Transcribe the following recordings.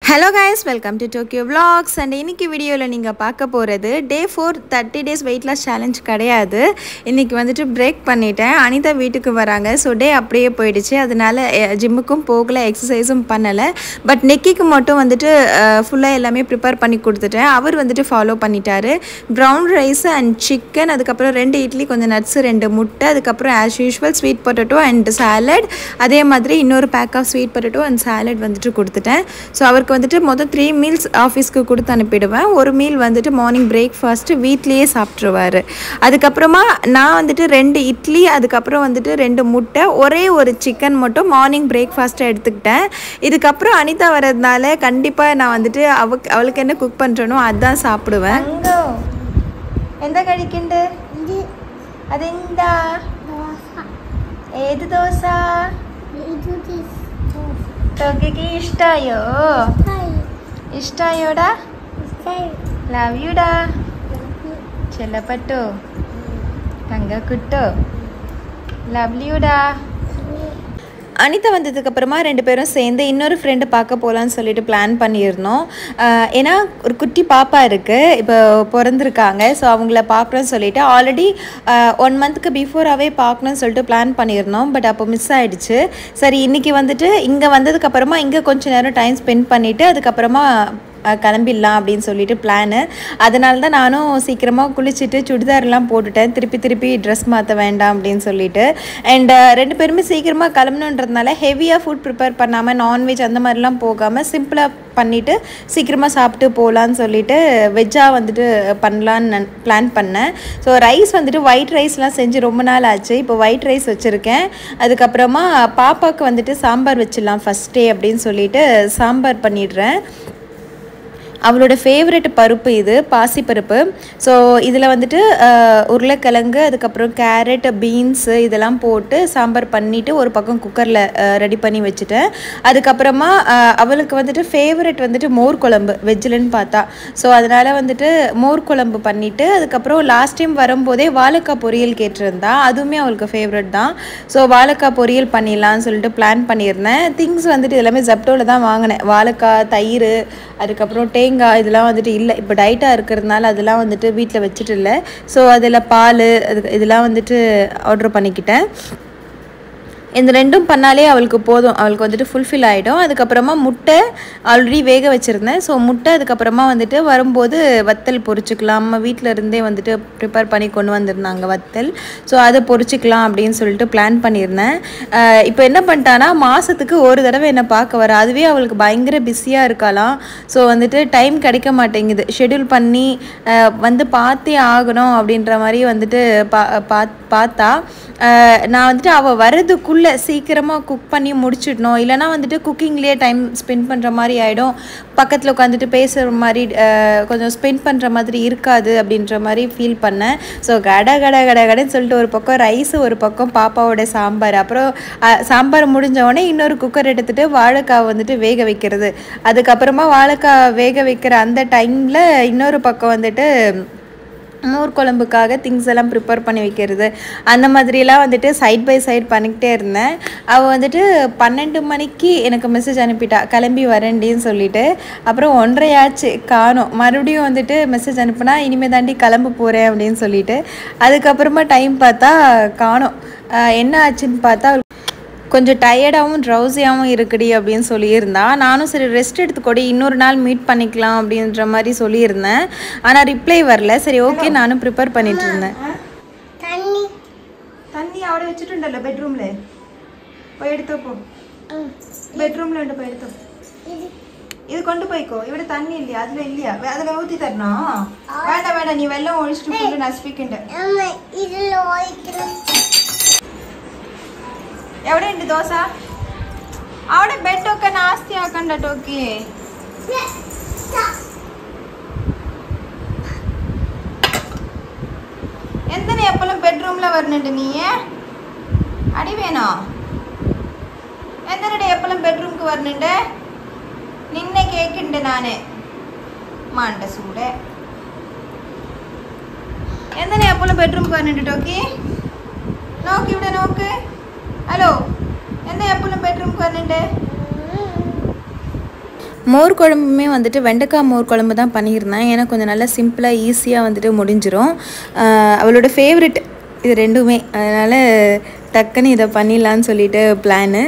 Hello guys welcome to Tokyo vlogs and இன்னைக்கு வீடியோவில் நீங்கள் பார்க்க போகிறது day four thirty days weight loss challenge கிடையாது இன்றைக்கி வந்துட்டு பிரேக் பண்ணிட்டேன் அனிதா வீட்டுக்கு வராங்க ஸோ டே அப்படியே போயிடுச்சு அதனால ஜிம்முக்கும் போகலை எக்ஸசைஸும் பண்ணலை பட் நெக்கிக்கு மட்டும் வந்துட்டு ஃபுல்லாக எல்லாமே ப்ரிப்பேர் பண்ணி கொடுத்துட்டேன் அவர் வந்துட்டு ஃபாலோ பண்ணிட்டாரு ப்ரௌன் ரைஸ் அண்ட் சிக்கன் அதுக்கப்புறம் ரெண்டு இட்லி கொஞ்சம் நட்ஸு ரெண்டு முட்டை அதுக்கப்புறம் as usual sweet potato and salad அதே மாதிரி இன்னொரு pack of sweet potato and salad வந்துட்டு கொடுத்துட்டேன் ஸோ அவருக்கு வந்துட்டு மொதல் த்ரீ மீல்ஸ் ஆஃபீஸ்க்கு கொடுத்து அனுப்பிடுவேன் ஒரு மீல் வந்துட்டு மார்னிங் பிரேக்ஃபாஸ்ட்டு வீட்லேயே சாப்பிட்ருவார் அதுக்கப்புறமா நான் வந்துட்டு ரெண்டு இட்லி அதுக்கப்புறம் வந்துட்டு ரெண்டு முட்டை ஒரே ஒரு சிக்கன் மட்டும் மார்னிங் பிரேக்ஃபாஸ்ட்டை எடுத்துக்கிட்டேன் இதுக்கப்புறம் அனிதா வர்றதுனால கண்டிப்பாக நான் வந்துட்டு அவக்கு அவளுக்கு என்ன குக் பண்ணுறனோ அதுதான் சாப்பிடுவேன் ఎంత కడికిండు అది ఇందా ఏది దోశ తొక్కికి ఇష్టాయో ఇష్టాయోడా లవ్ యూడా చెల్లపట్టు కంగ కుట్టు லவ்லியூடா அனிதா வந்ததுக்கு அப்புறமா ரெண்டு பேரும் சேர்ந்து இன்னொரு ஃப்ரெண்டு பார்க்க போகலான்னு சொல்லிட்டு பிளான் பண்ணியிருந்தோம் ஆஹ் ஏன்னா ஒரு குட்டி பாப்பா இருக்குது இப்போ பிறந்திருக்காங்க ஸோ அவங்கள பார்க்குறோன்னு சொல்லிட்டு ஆல்ரெடி ஒன் மந்த்துக்கு பிஃபோராகவே பார்க்கணும்னு சொல்லிட்டு பிளான் பண்ணியிருந்தோம் பட் அப்போ மிஸ் ஆயிடுச்சு சரி இன்னைக்கு வந்துட்டு இங்கே வந்ததுக்கப்புறமா இங்கே கொஞ்ச நேரம் டைம் ஸ்பெண்ட் பண்ணிவிட்டு அதுக்கப்புறமா அஹ் கிளம்பிடலாம் அப்படின்னு சொல்லிட்டு பிளானு அதனால தான் நானும் சீக்கிரமாக குளிச்சுட்டு சுடிதார்லாம் போட்டுட்டேன் திருப்பி திருப்பி ட்ரெஸ் மாற்ற வேண்டாம் அப்படின்னு சொல்லிட்டு அண்ட் ரெண்டு பேருமே சீக்கிரமாக கிளம்பணுன்றதுனால ஹெவியாக ஃபுட் ப்ரிப்பேர் பண்ணாமல் நான்வெஜ் அந்த மாதிரிலாம் போகாமல் சிம்பிளாக பண்ணிவிட்டு சீக்கிரமாக சாப்பிட்டு போகலான்னு சொல்லிட்டு வெஜ்ஜாக வந்துட்டு பண்ணலான்னு பிளான் பண்ணேன் ஸோ ரைஸ் வந்துட்டு ஒயிட் ரைஸ்லாம் செஞ்சு ரொம்ப நாள் ஆச்சு இப்போ ஒயிட் ரைஸ் வச்சுருக்கேன் அதுக்கப்புறமா பாப்பாவுக்கு வந்துட்டு சாம்பார் வச்சிடலாம் ஃபஸ்ட் டே அப்படின்னு சொல்லிட்டு சாம்பார் பண்ணிடுறேன் அவளோட ஃபேவரெட் பருப்பு இது பாசிப்பருப்பு ஸோ இதில் வந்துட்டு அஹ், உருளைக்கிழங்கு அதுக்கப்புறம் கேரட் பீன்ஸு இதெல்லாம் போட்டு சாம்பார் பண்ணிவிட்டு ஒரு பக்கம் குக்கரில் ரெடி பண்ணி வச்சுட்டேன் அதுக்கப்புறமா அஹ், அவளுக்கு வந்துட்டு ஃபேவரெட் வந்துட்டு மோர் குழம்பு வெஜ்ஜில்னு பார்த்தா ஸோ அதனால் வந்துட்டு மோர் குழம்பு பண்ணிவிட்டு அதுக்கப்புறம் லாஸ்ட் டைம் வரும்போதே வாழைக்காய் பொரியல் கேட்டிருந்தா அதுவுமே அவளுக்கு ஃபேவரெட் தான் ஸோ வாழைக்காய் பொரியல் பண்ணிடலாம்னு சொல்லிட்டு பிளான் பண்ணியிருந்தேன் திங்ஸ் வந்துட்டு எல்லாமே ஜப்டோவில் தான் வாங்கினேன் வாழைக்காய் தயிர் அதுக்கப்புறம் தேங்காய் இதெல்லாம் வந்துட்டு இல்லை இப்போ டைட்டாக இருக்கிறதுனால அதெல்லாம் வந்துட்டு வீட்டில் வச்சுட்டு இல்லை ஸோ அதில் பால் அது இதெல்லாம் வந்துட்டு ஆர்டர் பண்ணிக்கிட்டேன் இந்த ரெண்டும் பண்ணாலே அவளுக்கு போதும் அவளுக்கு வந்துட்டு ஃபுல்ஃபில் ஆகிடும் அதுக்கப்புறமா முட்டை ஆல்ரெடி வேக வச்சுருந்தேன் ஸோ முட்டை அதுக்கப்புறமா வந்துட்டு வரும்போது வத்தல் பொரிச்சுக்கலாம் அம்மா வீட்டில் இருந்தே வந்துட்டு ப்ரிப்பேர் பண்ணி கொண்டு வந்திருந்தாங்க வத்தல் ஸோ அதை பொரிச்சுக்கலாம் அப்படின்னு சொல்லிட்டு பிளான் பண்ணியிருந்தேன் அஹ் இப்போ என்ன பண்ணிட்டானா மாதத்துக்கு ஒரு தடவை என்னை பார்க்க வர அதுவே அவளுக்கு பயங்கர பிஸியாக இருக்கலாம் ஸோ வந்துட்டு டைம் கிடைக்க மாட்டேங்குது ஷெட்யூல் பண்ணி அஹ் வந்து பார்த்தே ஆகணும் அப்படின்ற மாதிரி வந்துட்டு பா பாத்- பார்த்தா அஹ் நான் வந்துட்டு அவள் வர்றதுக்குள்ளே சீக்கிரமாக குக் பண்ணி முடிச்சிடணும் இல்லைனா வந்துட்டு குக்கிங்லேயே டைம் ஸ்பெண்ட் பண்ணுற மாதிரி ஆகிடும் பக்கத்தில் உட்காந்துட்டு பேசுகிற மாதிரி அஹ் கொஞ்சம் ஸ்பெண்ட் பண்ணுற மாதிரி இருக்காது அப்படின்ற மாதிரி ஃபீல் பண்ணேன் ஸோ கட கட கட கடன்னு சொல்லிட்டு ஒரு பக்கம் ரைஸ் ஒரு பக்கம் பாப்பாவோட சாம்பார் அப்புறம் அஹ், சாம்பார் முடிஞ்ச உடனே இன்னொரு குக்கர் எடுத்துட்டு வாழைக்காய் வந்துட்டு வேக வைக்கிறது அதுக்கப்புறமா வாழைக்காய் வேக வைக்கிற அந்த டைமில் இன்னொரு பக்கம் வந்துட்டு மோர் குழம்புக்காக திங்ஸ் எல்லாம் ப்ரிப்பேர் பண்ணி வைக்கிறது அந்த மாதிரிலாம் வந்துட்டு சைட் பை சைட் பண்ணிக்கிட்டே இருந்தேன் அவள் வந்துட்டு பன்னெண்டு மணிக்கு எனக்கு மெசேஜ் அனுப்பிட்டா கிளம்பி வரேன்டின்னு சொல்லிட்டு அப்புறம் ஒன்றரை ஆச்சு காணோம் மறுபடியும் வந்துட்டு மெசேஜ் அனுப்புனா இனிமே தாண்டி கிளம்ப போகிறேன் அப்படின்னு சொல்லிட்டு அதுக்கப்புறமா டைம் பார்த்தா காணோம் ஆஹ் என்ன ஆச்சுன்னு பார்த்தா அவளுக்கு கொஞ்சம் டயர்டாகவும் ட்ரௌசியாகவும் இருக்குடி அப்படின்னு சொல்லியிருந்தா நானும் சரி ரெஸ்ட் எடுத்துக்கொடி இன்னொரு நாள் மீட் பண்ணிக்கலாம் அப்படின்ற மாதிரி சொல்லியிருந்தேன் ஆனால் ரிப்ளை வரல சரி ஓகே நானும் ப்ரிப்பேர் பண்ணிட்டு இருந்தேன் தண்ணி தண்ணி അവിടെ വെച്ചിട്ടുണ്ടല്ലോ ബെഡ്റൂമില് പോയി എടുത്തോ പോ ബെഡ്റൂമിലുണ്ട് പോയി എടുത്തോ இது ഇത് കൊണ്ടുപോയിക്കോ ഇവിടെ തണ്ണി ഇല്ല അതിലില്ല അതിൽ ഊത്തി തരണോ വേണ്ട വേണ്ട നീ വെള്ളം ഒഴിച്ചിട്ട് ഫുള്ള് നശിപ്പിക്കണ്ട് അമ്മ ഇതിൽ ഒഴിക്കണം എവിടെയുണ്ട് ദോശ അവിടെ ബെഡൊക്കെ നാസ്തി ആക്കണ്ട ടോക്കി എന്തിനാ എപ്പോഴും ബെഡ്റൂമിലെ വരുന്നുണ്ട് നീ അടി വേണോ എന്തിനടെ എപ്പോഴും ബെഡ്റൂമിക്ക് വരുന്നുണ്ട് നിന്നെ കേക്കുണ്ട് ഞാന് മാണ്ട സൂടെ എന്തിനാ എപ്പോഴും ബെഡ്റൂമിക്ക് വരുന്നുണ്ട് ടോക്കി നോക്ക് ഇവിടെ നോക്ക് ഹലോ എന്താ എപ്പോഴും ബെഡ്റൂമിക്ക് വരുന്നുണ്ട് மோர் குழம்புமே வந்துட்டு வெண்டைக்காய் மோர் குழம்பு தான் பண்ணியிருந்தேன் ஏன்னா கொஞ்சம் நல்லா சிம்பிளாக ஈஸியாக வந்துட்டு முடிஞ்சிரும் ஆஹ் அவளோட ஃபேவரெட் இது ரெண்டுமே அதனால் டக்குன்னு இதை பண்ணிடலான்னு சொல்லிட்டு பிளானு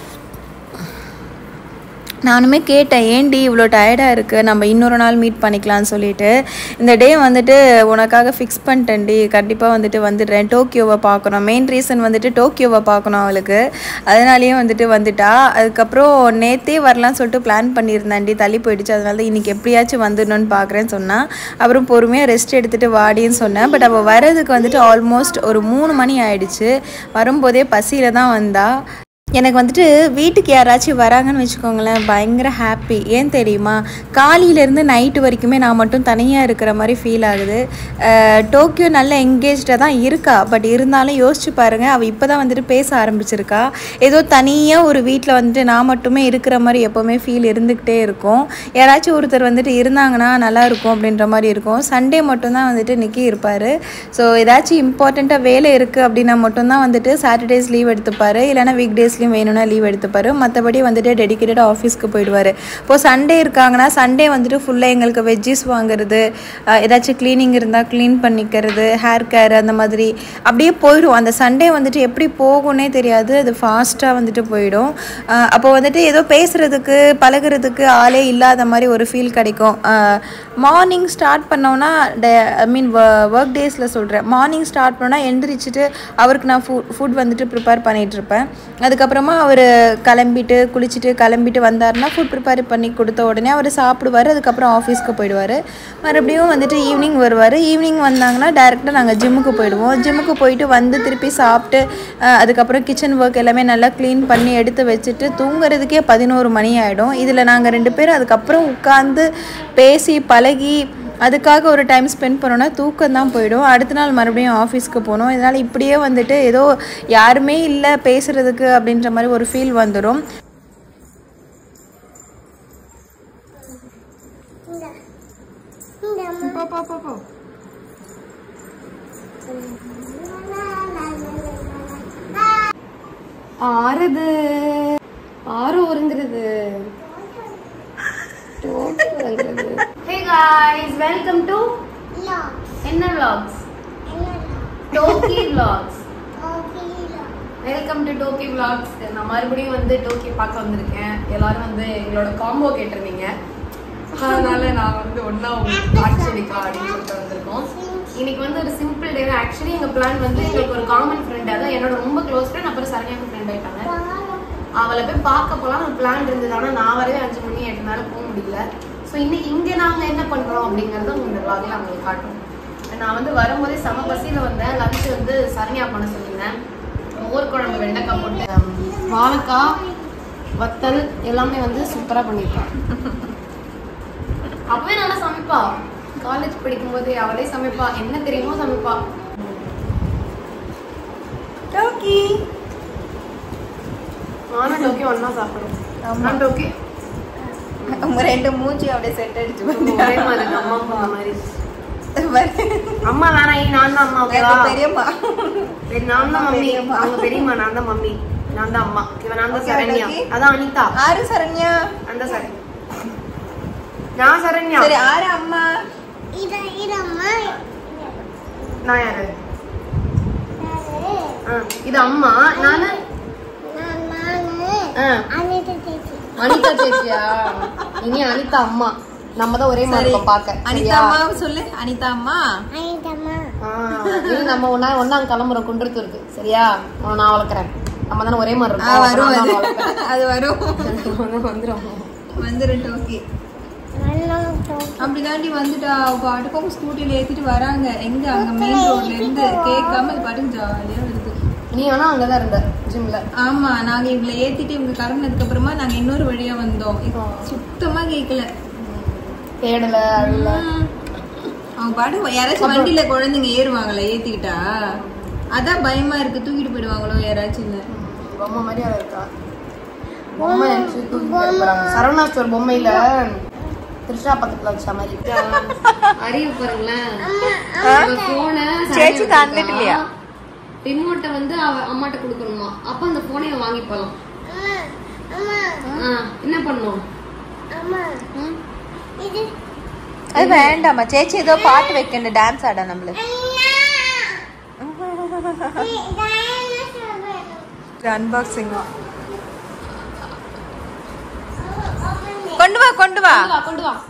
நானுமே கேட்டேன் ஏன்டி இவ்வளோ டயர்டாக இருக்குது நம்ம இன்னொரு நாள் மீட் பண்ணிக்கலாம்னு சொல்லிட்டு இந்த டே வந்துட்டு உனக்காக ஃபிக்ஸ் பண்ணிட்டேன்டி கண்டிப்பாக வந்துட்டு வந்துடுறேன் டோக்கியோவை பார்க்கணும் மெயின் ரீசன் வந்துட்டு டோக்கியோவை பார்க்கணும் அவளுக்கு அதனாலேயே வந்துட்டு வந்துட்டா அதுக்கப்புறம் நேத்தே வரலாம்னு சொல்லிட்டு பிளான் பண்ணியிருந்தேன்டி தள்ளி போயிடுச்சு அதனால தான் இன்றைக்கி எப்படியாச்சும் வந்துடணும்னு பார்க்குறேன்னு சொன்னான் அப்புறம் பொறுமையாக ரெஸ்ட் எடுத்துகிட்டு வாடின்னு சொன்னேன் பட் அவள் வரதுக்கு வந்துட்டு ஆல்மோஸ்ட் ஒரு மூணு மணி ஆயிடுச்சு வரும்போதே பசியில் தான் வந்தா எனக்கு வந்துட்டு வீட்டுக்கு யாராச்சும் வராங்கன்னு வச்சுக்கோங்களேன் பயங்கர ஹாப்பி ஏன் தெரியுமா காலையிலேருந்து நைட்டு வரைக்குமே நான் மட்டும் தனியாக இருக்கிற மாதிரி ஃபீல் ஆகுது அஹ் டோக்கியோ நல்ல எங்கேஜ்டாக தான் இருக்கா பட் இருந்தாலும் யோசிச்சு பாருங்கள் அவள் இப்போ தான் வந்துட்டு பேச ஆரம்பிச்சிருக்கா ஏதோ தனியாக ஒரு வீட்டில் வந்துட்டு நான் மட்டுமே இருக்கிற மாதிரி எப்போவுமே ஃபீல் இருந்துக்கிட்டே இருக்கும் யாராச்சும் ஒருத்தர் வந்துட்டு இருந்தாங்கன்னா நல்லா இருக்கும் அப்படின்ற மாதிரி இருக்கும் சண்டே மட்டும்தான் வந்துட்டு நிக்கி இருப்பார் ஸோ ஏதாச்சும் இம்பார்ட்டண்ட்டாக வேலை இருக்குது அப்படின்னா மட்டும்தான் வந்துட்டு சாட்டர்டேஸ் லீவ் எடுத்துப்பாரு இல்லைனா வீக் டேஸ்லையும் வேணும்னா லீவ் எடுத்துப்பாரு மற்றபடி வந்துட்டு டெடிக்கேட்டட் ஆஃபீஸ்க்கு போயிடுவார் இப்போ சண்டே இருக்காங்கன்னா சண்டே வந்துட்டு ஃபுல்லாக எங்களுக்கு வெஜ்ஜிஸ் வாங்குறது அஹ் ஏதாச்சும் க்ளீனிங் இருந்தால் க்ளீன் பண்ணிக்கிறது ஹேர் கேர் அந்த மாதிரி அப்படியே போயிடும் அந்த சண்டே வந்துட்டு எப்படி போகும்னே தெரியாது அது ஃபாஸ்ட்டாக வந்துட்டு போயிடும் அஹ் அப்போ வந்துட்டு ஏதோ பேசுகிறதுக்கு பழகுறதுக்கு ஆளே இல்லாத மாதிரி ஒரு ஃபீல் கிடைக்கும் மார்னிங் ஸ்டார்ட் பண்ணோன்னா ஐ மீன் ஒர்க் டேஸில் சொல்கிறேன் மார்னிங் ஸ்டார்ட் பண்ணால் எந்திரிச்சிட்டு அவருக்கு நான் ஃபுட் ஃபுட் வந்துட்டு ப்ரிப்பேர் பண்ணிகிட்ருப்பேன் அதுக்கப்புறமா அவர் கிளம்பிட்டு குளிச்சுட்டு கிளம்பிட்டு வந்தாருன்னா ஃபுட் ப்ரிப்பேர் பண்ணி கொடுத்த உடனே அவர் சாப்பிடுவார் அதுக்கப்புறம் ஆஃபீஸ்க்கு போயிடுவார் மறுபடியும் வந்துட்டு ஈவினிங் வருவார் ஈவினிங் வந்தாங்கன்னா டேரெக்டாக நாங்கள் ஜிம்முக்கு போயிடுவோம் ஜிம்முக்கு போயிட்டு வந்து திருப்பி சாப்பிட்டு அஹ், அதுக்கப்புறம் கிச்சன் ஒர்க் எல்லாமே நல்லா க்ளீன் பண்ணி எடுத்து வச்சுட்டு தூங்குறதுக்கே பதினோரு மணி ஆகிடும் இதில் நாங்கள் ரெண்டு பேரும் அதுக்கப்புறம் உட்காந்து பேசி பழகி அதுக்காக ஒரு டைம் ஸ்பெண்ட் பண்ணோன்னா தூக்கம் தான் போயிடும் அடுத்த நாள் மறுபடியும் ஆஃபீஸ்க்கு போகணும் இதனால் இப்படியே வந்துட்டு ஏதோ யாருமே இல்லை பேசுகிறதுக்கு அப்படின்ற மாதிரி ஒரு ஃபீல் வந்துடும் இந்த இந்த போ போ போ ஆறுது ஆறு ஒருங்கிறது ஹே காய்ஸ் வெல்கம் டு லா என்ன vlogs என்ன டோக்கி vlogs ஓகே லா வெல்கம் டு டோக்கி vlogs நான் மறுபடியும் வந்து டோக்கி பார்க்க வந்திருக்கேன் எல்லாரும் வந்து எங்களோட காம்போ கேட்டிருந்தீங்க அதனால நான் வந்து ஒண்ணா உங்களுக்கு காட்சி அளிக்கலாம் அப்படின்னு சொல்லிட்டு வந்திருக்கோம் இன்னைக்கு வந்து ஒரு சிம்பிள் டே ஆக்சுவலி எங்க பிளான் வந்து எங்களுக்கு ஒரு காமன் ஃப்ரெண்ட் அதான் என்னோட ரொம்ப க்ளோஸ் ஃப்ரெண்ட் அப்புறம் சரண்யாக்கு ஃப்ரெண்ட் ஆயிட்டாங்க அவளை போய் பார்க்க போலாம் ஒரு பிளான் இருந்தது ஆனா நான் வரவே அஞ்சு மணி எட்டு மேல போக முடியல ஸோ இன்னைக்கு இங்க நாங்க என்ன பண்றோம் அப்படிங்கறத உங்க vlogல அவங்களுக்கு காட்டுறோம் நான் வந்து வரும்போதே செம பசியில வந்தேன் லஞ்ச் வந்து சரண்யா பண்ண சொல்லியிருந்தேன் மோர் குழம்பு வெண்டைக்காய் போட்டு ஹம், வாழைக்காய் வத்தல் எல்லாமே வந்து சூப்பரா பண்ணிருக்கான் அப்பவே நல்லா சமைப்பா காலேஜ் படிக்கும்போது அவளே சமைப்பா என்ன தெரியுமோ சமைப்பா டோக்கி நானும் டோக்கி ஒன்னா சாப்பிடுவோம் ஆமா. நான் டோக்கி உங்க ரெண்டு மூஞ்சி அப்படியே செட் அடிச்சு ஒரே மாதிரி அம்மா அப்பா மாதிரி பாரு. அம்மா வேணாம் ஏய், நான் தான் அம்மா எங்க ஓகேவா பெரியம்மா சரி, நான் தான் மம்மி பெரியம்மா. அவங்க பெரியம்மா நான் தான் மம்மி நான் தான் அம்மா இவன் நான் தான் Okay, சரண்யா okay. அதான் அனிதா ஆறு சரண்யா அந்த சரண்யா நான் சரண்யா சரி ஆறு அம்மா இத இதம்மா நான் யாரு யாரு ஆ, இது அம்மா நானு நான் நானு ஆ, அனிதா சேச்சி அனிதா சேச்சியா இனி அனிதா அம்மா நம்ம தான் ஒரே மாதிரி சரி இருக்கோம் பார்க்க அனிதா சரியா? அம்மா சொல்லு அனிதா அம்மா அனிதம்மா ஆ, இனி நம்ம ஒன்னா ஒன்னா கிளம்புறோம் குன்றத்தூருக்கு சரியா உன்னை நான் வளர்க்குறேன் நம்ம தானே ஒரே மாதிரி ஆ, இருக்கோம் வரும் நான் அது தான் வளர்க்குறேன். அது வரும் வந்துரும் வந்துரும் டோக்கி நான் அப்படிதாண்டி வந்துட்டா அவ பாட்டுக்கு அவங்க ஸ்கூட்டில ஏத்திட்டு வராங்க எங்க அங்க மெயின் ரோட்ல இருந்து கேட்காம அது பாட்டுக்கு ஜாலியா வருது நீ வேணா அங்கதான் இருந்த ஜிம்ல ஆமா நாங்க இவங்களை ஏத்திட்டு இவங்க கிளம்புனதுக்கு அப்புறமா நாங்க இன்னொரு வழியா வந்தோம் இது சுத்தமா கேட்கல தேடல அழுல ம். அவங்க பாட்டுக்கு யாராச்சும் வண்டியில குழந்தைங்க ஏறுவாங்களா ஏத்திக்கிட்டா அதான் பயமா இருக்கு தூக்கிட்டு போயிடுவாங்களோ யாராச்சும் பொம்மை மாதிரி அவ இருக்கா பொம்மை நினைச்சு தூக்கிட்டு போறாங்க சரவணா ஸ்டோர் பொம்மையில த்ரிஷா பக்கத்துல வச்ச மாதிரி அறிவு பாருங்களேன் போன சேச்சி தந்துட்டு இல்லையா ரிமோட்டை வந்து அவ அம்மாட்ட கொடுக்கணுமா அப்ப அந்த போனை வாங்கி போலாம் அம்மா என்ன பண்ணும் அம்மா இது அது வேண்டாம்மா சேச்சி ஏதோ பாட்டு வைக்கணும் டான்ஸ் ஆட நம்மளுக்கு அண்ணா ஏய், dinosaur வேணும். Unboxing Open it. கொண்டு வா கொண்டு வா கொண்டு வா கொண்டு வா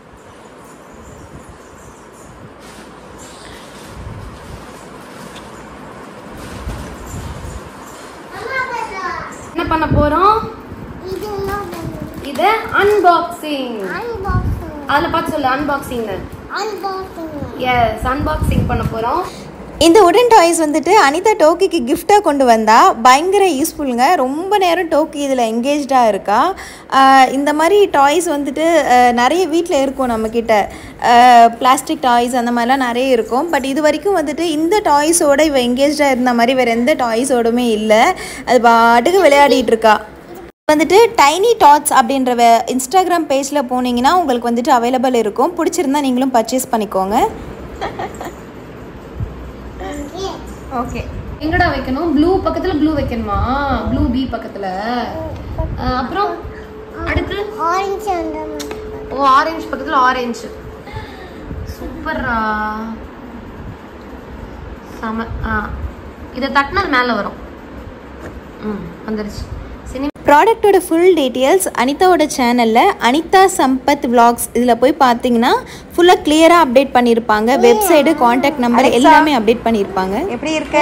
அம்மா பாத்தா. என்ன பண்ண போறோம் இது என்ன வேணும்? இத அன்பாக்சிங் Unboxing. அதுல பார்த்து சொல்லு அன்பாக்சிங் Unboxing. எஸ் அன்பாக்சிங் பண்ண போறோம் இந்த உடன் டாய்ஸ் வந்துட்டு அனிதா டோக்கிக்கு கிஃப்டாக கொண்டு வந்தா பயங்கர யூஸ்ஃபுல்லுங்க ரொம்ப நேரம் டோக்கி இதில் எங்கேஜ்டாக இருக்கா ஆஹ் இந்த மாதிரி டாய்ஸ் வந்துட்டு ஆஹ் நிறைய வீட்டில் இருக்கும் நம்மக்கிட்ட பிளாஸ்டிக் டாய்ஸ் அந்த மாதிரிலாம் நிறைய இருக்கும் பட் இது வரைக்கும் வந்துட்டு இந்த டாய்ஸோட இவ எங்கேஜ்டாக இருந்த மாதிரி வேறு எந்த டாய்ஸோடுமே இல்லை அது பாட்டுக்கு விளையாடிட்டு இருக்கா வந்துட்டு டைனி டாட்ஸ் அப்படின்ற வே- இன்ஸ்டாகிராம் பேஜில் போனீங்கன்னா உங்களுக்கு வந்துட்டு அவைலபிள் இருக்கும் பிடிச்சிருந்தா நீங்களும் பர்ச்சேஸ் பண்ணிக்கோங்க இங்கே. ஓகே எங்கடா வைக்கணும் ப்ளூ பக்கத்துல ப்ளூ வைக்கணுமா ப்ளூ பி பக்கத்துல அஹ் அப்புறம் அடுத்து Orange அந்த மாதிரி. ஓ ஆரஞ்சு பக்கத்துல ஆரஞ்சு சூப்பர்ரா செம ஆ இதை தட்டினா அது மேலே வரும் ம் வந்துருச்சு சினிமா ப்ராடக்ட்டோட ஃபுல் டீட்டெயில்ஸ் அனிதாவோட சேனலில் அனிதா சம்பத் vlogs இதில் போய் பார்த்தீங்கன்னா ஃபுல்லாக கிளியராக அப்டேட் பண்ணியிருப்பாங்க வெப்சைடு காண்டாக்ட் நம்பர் எல்லாமே அப்டேட் பண்ணியிருப்பாங்க எப்படி இருக்க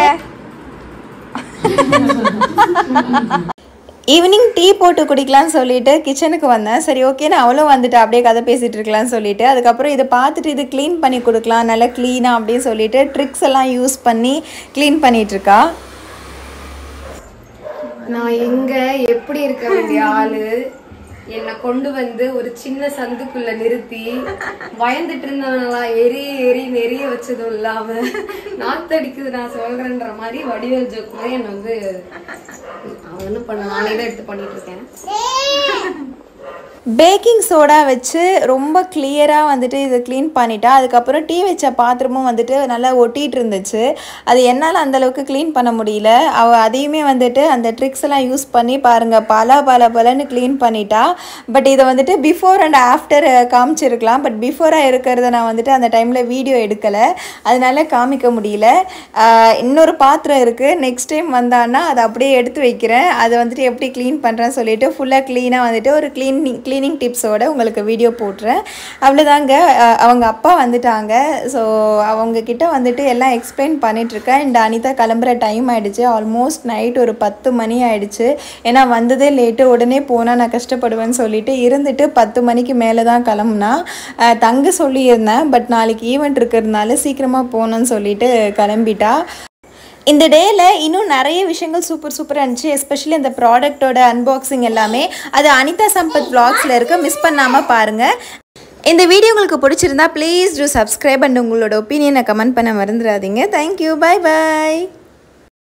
ஈவினிங் டீ போட்டு குடிக்கலாம்னு சொல்லிட்டு கிச்சனுக்கு வந்தேன் சரி ஓகே நான் அவளும் வந்துட்டு அப்படியே கதை பேசிகிட்டு இருக்கலாம்னு சொல்லிட்டு அதுக்கப்புறம் இதை பார்த்துட்டு இது க்ளீன் பண்ணி கொடுக்கலாம் நல்லா க்ளீனாக அப்படின்னு சொல்லிட்டு ட்ரிக்ஸ் எல்லாம் யூஸ் பண்ணி க்ளீன் பண்ணிட்டு இருக்கா நான் எங்க எப்படி இருக்க வேண்டிய ஆளு என்னை கொண்டு வந்து ஒரு சின்ன சந்துக்குள்ள நிறுத்தி பயந்துட்டு இருந்தவங்களா எரி எரி நெறிய வச்சதும் இல்லாம நாத்தடிக்குது நான் சொல்றேன்ற மாதிரி வடிவேல் ஜோக் மாதிரி என்னை வந்து அவன் என்ன பண்ண நானே தான் எடுத்து பண்ணிட்டு இருக்கேன் பேக்கிங் சோடா வச்சு ரொம்ப கிளியராக வந்துட்டு இதை க்ளீன் பண்ணிட்டா அதுக்கப்புறம் டீ வச்ச பாத்திரமும் வந்துட்டு நல்லா ஒட்டிகிட்டு இருந்துச்சு அது என்னால் அந்தளவுக்கு க்ளீன் பண்ண முடியல அவள் அதையுமே வந்துட்டு அந்த ட்ரிக்ஸ் எல்லாம் யூஸ் பண்ணி பாருங்கள் பல பல பலன்னு க்ளீன் பண்ணிட்டா பட் இதை வந்துட்டு பிஃபோர் அண்ட் ஆஃப்டர் காமிச்சிருக்கலாம் பட் பிஃபோராக இருக்கிறத நான் வந்துட்டு அந்த டைமில் வீடியோ எடுக்கலை அதனால காமிக்க முடியல ஆஹ் இன்னொரு பாத்திரம் இருக்குது நெக்ஸ்ட் டைம் வந்தான்னா அதை அப்படியே எடுத்து வைக்கிறேன் அதை வந்துட்டு எப்படி க்ளீன் பண்ணுறேன்னு சொல்லிட்டு ஃபுல்லாக க்ளீனாக வந்துட்டு ஒரு க்ளீனிங் க்ளீனிங் டிப்ஸோட உங்களுக்கு வீடியோ போட்டுறேன் அவ்வளோதாங்க அஹ் அவங்க அப்பா வந்துட்டாங்க ஸோ அவங்க கிட்ட வந்துட்டு எல்லாம் எக்ஸ்பிளைன் பண்ணிகிட்ருக்கேன் இந்த அனிதா கிளம்புற டைம் ஆயிடுச்சு ஆல்மோஸ்ட் நைட் ஒரு பத்து மணி ஆயிடுச்சு ஏன்னா வந்ததே லேட்டு உடனே போனால் நான் கஷ்டப்படுவேன்னு சொல்லிட்டு இருந்துட்டு பத்து மணிக்கு மேலே தான் கிளம்புனா அஹ் தங்க சொல்லியிருந்தேன் பட் நாளைக்கு ஈவெண்ட் இருக்கிறதுனால சீக்கிரமாக போகணுன்னு சொல்லிட்டு கிளம்பிட்டா இந்த டேயில் இன்னும் நிறைய விஷயங்கள் சூப்பர் சூப்பராக இருந்துச்சு எஸ்பெஷலி இந்த ப்ராடக்ட்டோட அன்பாக்சிங் எல்லாமே அது அனிதா சம்பத் vlogsல இருக்க மிஸ் பண்ணாமல் பாருங்கள் இந்த வீடியோ உங்களுக்கு பிடிச்சிருந்தா ப்ளீஸ் டூ சப்ஸ்கிரைப் அண்ட் உங்களோட ஒப்பீனியனை கமெண்ட் பண்ண மறந்துடாதீங்க தேங்க்யூ பை பாய்